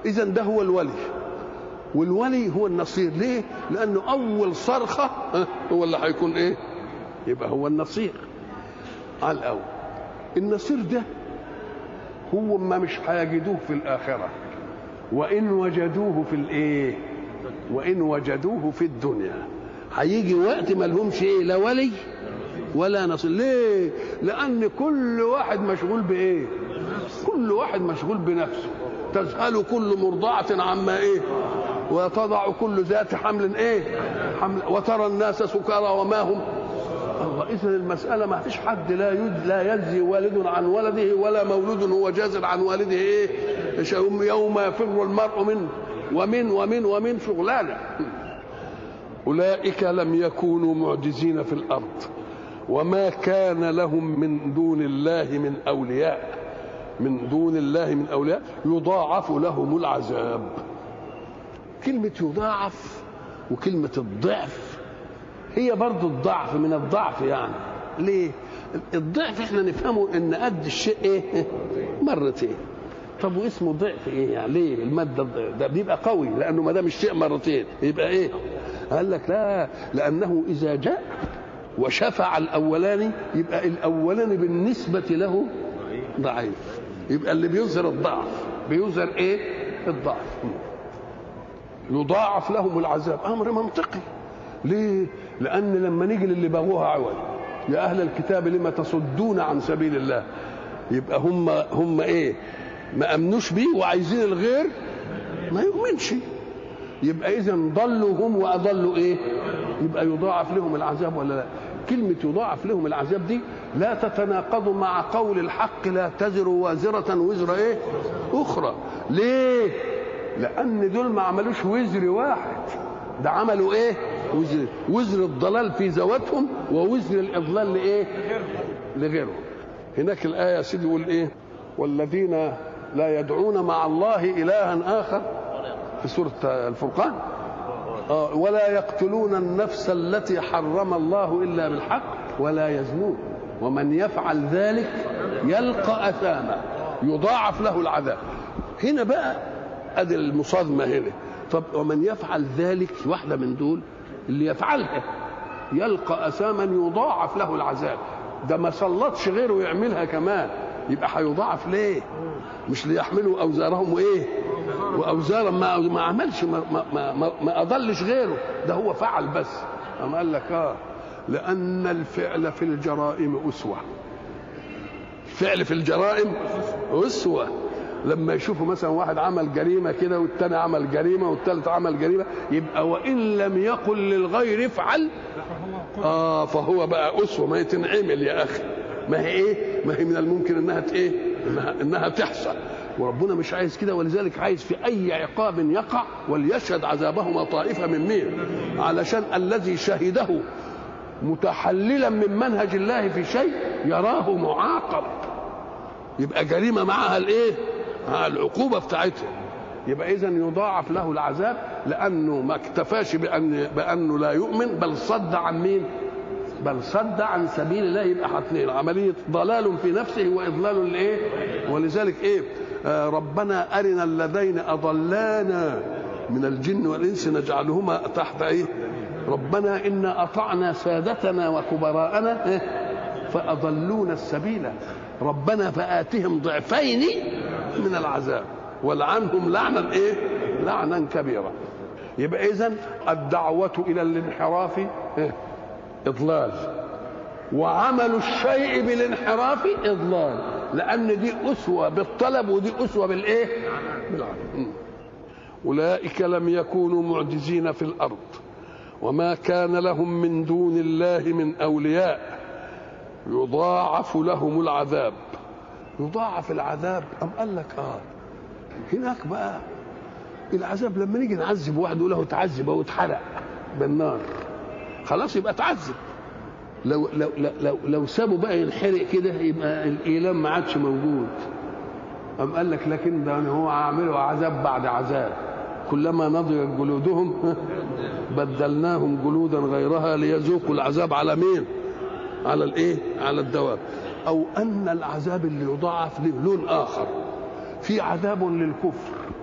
اذا ده هو الولي والولي هو النصير ليه لانه اول صرخه ها، هو اللي هيكون ايه يبقى هو النصير على الاول النصير ده هو ما مش هيجدوه في الاخره وان وجدوه في الايه وان وجدوه في الدنيا هيجي وقت ما لهمش ايه لا ولي ولا نصير ليه لان كل واحد مشغول بايه كل واحد مشغول بنفسه تذهل كل مرضعة عما ايه وتضع كل ذات حمل ايه حمل وترى الناس سكارى وما هم الله اذا المساله ما فيش حد لا يد لا يجزي والد عن ولده ولا مولود هو جاز عن والده ايه يوم يفر المرء منه ومن ومن ومن شغلانه اولئك لم يكونوا معجزين في الارض وما كان لهم من دون الله من اولياء من دون الله من اولياء يضاعف لهم العذاب كلمه يضاعف وكلمه الضعف هي برضو الضعف من الضعف يعني ليه الضعف احنا نفهمه ان قد الشيء ايه مرتين طب واسمه ضعف ايه يعني ليه الماده ده بيبقى قوي لانه ما دام الشيء مرتين يبقى ايه قال لك لا لانه اذا جاء وشفع الاولاني يبقى الاولاني بالنسبه له ضعيف يبقى اللي بيظهر الضعف بيظهر ايه الضعف يضاعف لهم العذاب امر منطقي ليه لان لما نيجي للي بغوها عوج يا اهل الكتاب لما تصدون عن سبيل الله يبقى هم هم ايه ما امنوش بيه وعايزين الغير ما يؤمنش يبقى اذا ضلوا هم واضلوا ايه يبقى يضاعف لهم العذاب ولا لا كلمة يضاعف لهم العذاب دي لا تتناقض مع قول الحق لا تزر وازرة وزر ايه اخرى ليه لان دول ما عملوش وزر واحد ده عملوا ايه وزر وزر الضلال في ذواتهم ووزر الاضلال لايه لغيرهم هناك الايه يا سيدي يقول ايه والذين لا يدعون مع الله الها اخر في سوره الفرقان آه ولا يقتلون النفس التي حرم الله الا بالحق ولا يزنون ومن يفعل ذلك يلقى اثاما يضاعف له العذاب هنا بقى ادي المصادمه هنا طب ومن يفعل ذلك واحده من دول اللي يفعلها يلقى اثاما يضاعف له العذاب ده ما سلطش غيره يعملها كمان يبقى هيضاعف ليه مش ليحملوا اوزارهم وايه واوزارا ما ما عملش ما ما ما, ما اضلش غيره ده هو فعل بس اما قال لك اه لان الفعل في الجرائم اسوه الفعل في الجرائم اسوه لما يشوفوا مثلا واحد عمل جريمه كده والتاني عمل جريمه والتالت عمل جريمه يبقى وان لم يقل للغير افعل اه فهو بقى اسوه ما يتنعمل يا اخي ما هي ايه ما هي من الممكن انها ايه انها, إنها تحصل وربنا مش عايز كده ولذلك عايز في اي عقاب يقع وليشهد عذابهما طائفه من مين علشان الذي شهده متحللا من منهج الله في شيء يراه معاقب يبقى جريمه معها الايه مع العقوبه بتاعتها يبقى اذا يضاعف له العذاب لانه ما اكتفاش بان بانه لا يؤمن بل صد عن مين بل صد عن سبيل الله يبقى حاطين عمليه ضلال في نفسه واضلال لايه ولذلك ايه آه ربنا ارنا الذين اضلانا من الجن والانس نجعلهما تحت ايه ربنا انا اطعنا سادتنا وكبراءنا إيه؟ فاضلونا السبيل ربنا فاتهم ضعفين من العذاب ولعنهم لعنا ايه لعنا كبيرا يبقى اذا الدعوه الى الانحراف إيه؟ اضلال وعمل الشيء بالانحراف اضلال لان دي اسوه بالطلب ودي اسوه بالايه بالعمل اولئك لم يكونوا معجزين في الارض وما كان لهم من دون الله من اولياء يضاعف لهم العذاب يضاعف العذاب ام قال لك اه هناك بقى العذاب لما نيجي نعذب واحد يقول له تعذب او اتحرق بالنار خلاص يبقى تعذب لو لو لو لو سابه بقى ينحرق كده يبقى الايلام ما عادش موجود أم قال لك لكن ده هو عامله عذاب بعد عذاب كلما نضجت جلودهم بدلناهم جلودا غيرها ليذوقوا العذاب على مين؟ على الايه؟ على الدواب او ان العذاب اللي يضاعف له لون اخر في عذاب للكفر